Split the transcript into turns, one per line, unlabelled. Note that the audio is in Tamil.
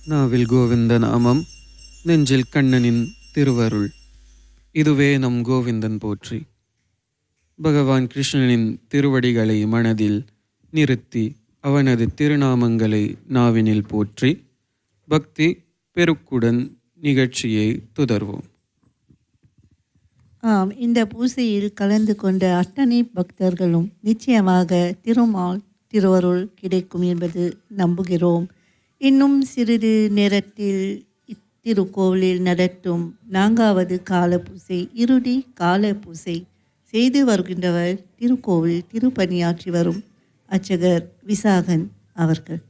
நாவில் கோவிந்த நாமம் நெஞ்சில் கண்ணனின் திருவருள் இதுவே நம் கோவிந்தன் போற்றி பகவான் கிருஷ்ணனின் திருவடிகளை மனதில் நிறுத்தி அவனது திருநாமங்களை நாவினில் போற்றி பக்தி பெருக்குடன் நிகழ்ச்சியை தொடர்வோம்
ஆம் இந்த பூசையில் கலந்து கொண்ட அத்தனை பக்தர்களும் நிச்சயமாக திருமால் திருவருள் கிடைக்கும் என்பது நம்புகிறோம் இன்னும் சிறிது நேரத்தில் இத்திருக்கோவிலில் நடத்தும் நான்காவது கால பூசை இறுதி கால பூசை செய்து வருகின்றவர் திருக்கோவில் திருப்பணியாற்றி வரும் அர்ச்சகர் விசாகன் அவர்கள்